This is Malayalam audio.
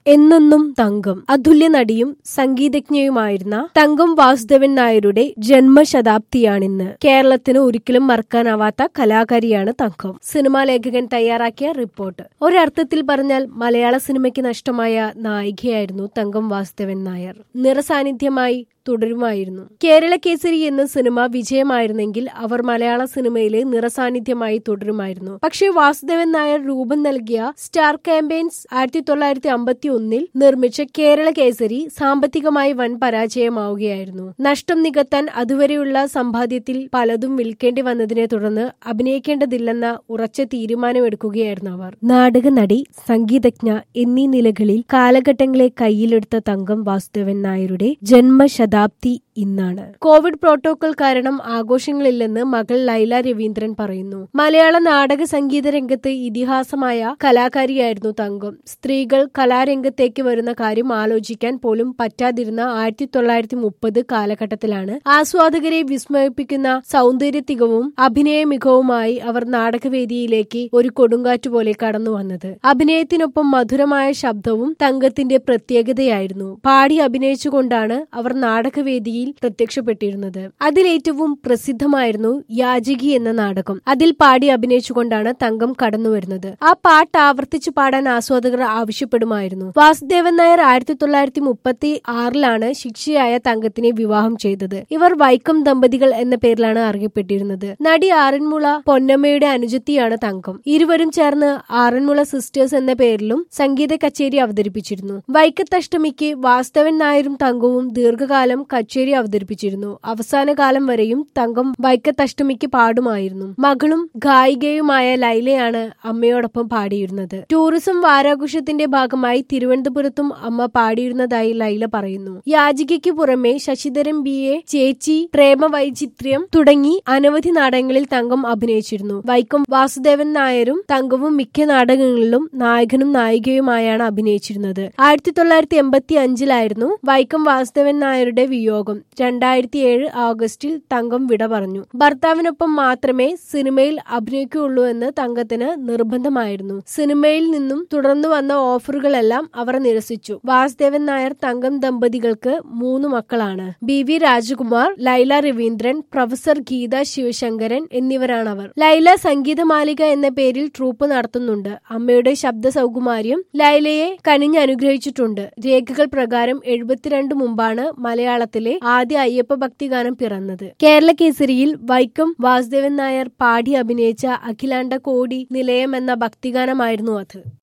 എന്നെന്നും തങ്കം അതുല്യ നടിയും സംഗീതജ്ഞയുമായിരുന്ന തങ്കം വാസുദേവൻ നായരുടെ ജന്മശതാബ്ദിയാണിന്ന് കേരളത്തിന് ഒരിക്കലും മറക്കാനാവാത്ത കലാകാരിയാണ് തങ്കം സിനിമാ ലേഖകൻ തയ്യാറാക്കിയ റിപ്പോർട്ട് ഒരർത്ഥത്തിൽ പറഞ്ഞാൽ മലയാള സിനിമയ്ക്ക് നഷ്ടമായ നായികയായിരുന്നു തങ്കം വാസുദേവൻ നായർ നിറസാന്നിധ്യമായി തുടരുമായിരുന്നു കേരള കേസരി എന്ന സിനിമ വിജയമായിരുന്നെങ്കിൽ അവർ മലയാള സിനിമയിലെ നിറസാന്നിധ്യമായി തുടരുമായിരുന്നു പക്ഷേ വാസുദേവൻ നായർ രൂപം നൽകിയ സ്റ്റാർ ക്യാമ്പയിൻസ് ആയിരത്തി തൊള്ളായിരത്തി അമ്പത്തി ഒന്നിൽ നിർമ്മിച്ച കേരള കേസരി സാമ്പത്തികമായി വൻ പരാജയമാവുകയായിരുന്നു നഷ്ടം നികത്താൻ അതുവരെയുള്ള സമ്പാദ്യത്തിൽ പലതും വിൽക്കേണ്ടി വന്നതിനെ തുടർന്ന് അഭിനയിക്കേണ്ടതില്ലെന്ന ഉറച്ച തീരുമാനമെടുക്കുകയായിരുന്നു അവർ നാടക നടി സംഗീതജ്ഞ എന്നീ നിലകളിൽ കാലഘട്ടങ്ങളെ കയ്യിലെടുത്ത തങ്കം വാസുദേവൻ നായരുടെ ജന്മശത ശതാബ്ദി ഇന്നാണ് കോവിഡ് പ്രോട്ടോകോൾ കാരണം ആഘോഷങ്ങളില്ലെന്ന് മകൾ ലൈല രവീന്ദ്രൻ പറയുന്നു മലയാള നാടക സംഗീത രംഗത്ത് ഇതിഹാസമായ കലാകാരിയായിരുന്നു തങ്കം സ്ത്രീകൾ കലാരംഗത്തേക്ക് വരുന്ന കാര്യം ആലോചിക്കാൻ പോലും പറ്റാതിരുന്ന ആയിരത്തി തൊള്ളായിരത്തി മുപ്പത് കാലഘട്ടത്തിലാണ് ആസ്വാദകരെ വിസ്മയിപ്പിക്കുന്ന സൗന്ദര്യ തികവും അഭിനയ മികവുമായി അവർ നാടകവേദിയിലേക്ക് ഒരു കൊടുങ്കാറ്റ് പോലെ കടന്നു വന്നത് അഭിനയത്തിനൊപ്പം മധുരമായ ശബ്ദവും തങ്കത്തിന്റെ പ്രത്യേകതയായിരുന്നു പാടി അഭിനയിച്ചുകൊണ്ടാണ് അവർ നാടകവേദിയിൽ പ്രത്യക്ഷപ്പെട്ടിരുന്നത് അതിലേറ്റവും പ്രസിദ്ധമായിരുന്നു യാചകി എന്ന നാടകം അതിൽ പാടി അഭിനയിച്ചുകൊണ്ടാണ് തങ്കം കടന്നുവരുന്നത് ആ പാട്ട് ആവർത്തിച്ചു പാടാൻ ആസ്വാദകർ ആവശ്യപ്പെടുമായിരുന്നു വാസുദേവൻ നായർ ആയിരത്തി തൊള്ളായിരത്തി മുപ്പത്തി ആറിലാണ് ശിക്ഷയായ തങ്കത്തിനെ വിവാഹം ചെയ്തത് ഇവർ വൈക്കം ദമ്പതികൾ എന്ന പേരിലാണ് അറിയപ്പെട്ടിരുന്നത് നടി ആറന്മുള പൊന്നമ്മയുടെ അനുജത്തിയാണ് തങ്കം ഇരുവരും ചേർന്ന് ആറന്മുള സിസ്റ്റേഴ്സ് എന്ന പേരിലും സംഗീത കച്ചേരി അവതരിപ്പിച്ചിരുന്നു വൈക്കത്തഷ്ടമിക്ക് വാസുദേവൻ നായരും തങ്കവും ദീർഘകാലം കച്ചേരി അവതരിപ്പിച്ചിരുന്നു അവസാന കാലം വരെയും തങ്കം വൈക്കത്തഷ്ടമിക്ക് പാടുമായിരുന്നു മകളും ഗായികയുമായ ലൈലയാണ് അമ്മയോടൊപ്പം പാടിയിരുന്നത് ടൂറിസം വാരാഘോഷത്തിന്റെ ഭാഗമായി തിരുവനന്തപുരത്തും അമ്മ പാടിയിരുന്നതായി ലൈല പറയുന്നു യാചികയ്ക്ക് പുറമെ ശശിധരൻ ബി എ ചേച്ചി പ്രേമവൈചിത്ര്യം തുടങ്ങി അനവധി നാടകങ്ങളിൽ തങ്കം അഭിനയിച്ചിരുന്നു വൈക്കം വാസുദേവൻ നായരും തങ്കവും മിക്ക നാടകങ്ങളിലും നായകനും നായികയുമായാണ് അഭിനയിച്ചിരുന്നത് ആയിരത്തി തൊള്ളായിരത്തി എൺപത്തി അഞ്ചിലായിരുന്നു വൈക്കം വാസുദേവൻ നായരുടെ വിയോഗം രണ്ടായിരത്തി ഏഴ് ഓഗസ്റ്റിൽ തങ്കം വിട പറഞ്ഞു ഭർത്താവിനൊപ്പം മാത്രമേ സിനിമയിൽ അഭിനയിക്കുകയുള്ളൂ എന്ന് തങ്കത്തിന് നിർബന്ധമായിരുന്നു സിനിമയിൽ നിന്നും തുടർന്നു വന്ന ഓഫറുകളെല്ലാം അവർ നിരസിച്ചു വാസുദേവൻ നായർ തങ്കം ദമ്പതികൾക്ക് മൂന്ന് മക്കളാണ് B V Rajakumar Laila Raveendran professor Geetha Sivasankaran എന്നിവരാണവർ ലൈല സംഗീതമാലിക എന്ന പേരിൽ ട്രൂപ്പ് നടത്തുന്നുണ്ട് അമ്മയുടെ ശബ്ദ സൗകുമാര്യം ലൈലയെ കനിഞ്ഞനുഗ്രഹിച്ചിട്ടുണ്ട് രേഖകൾ പ്രകാരം എഴുപത്തിരണ്ട് മുമ്പാണ് മലയാളത്തിലെ ആദ്യ അയ്യപ്പ ഭക്തിഗാനം പിറന്നത് കേരള കേസരിയിൽ വൈക്കം വാസുദേവൻ നായർ പാടി അഭിനയിച്ച അഖിലാണ്ട കോടി നിലയം എന്ന ഭക്തിഗാനമായിരുന്നു അത്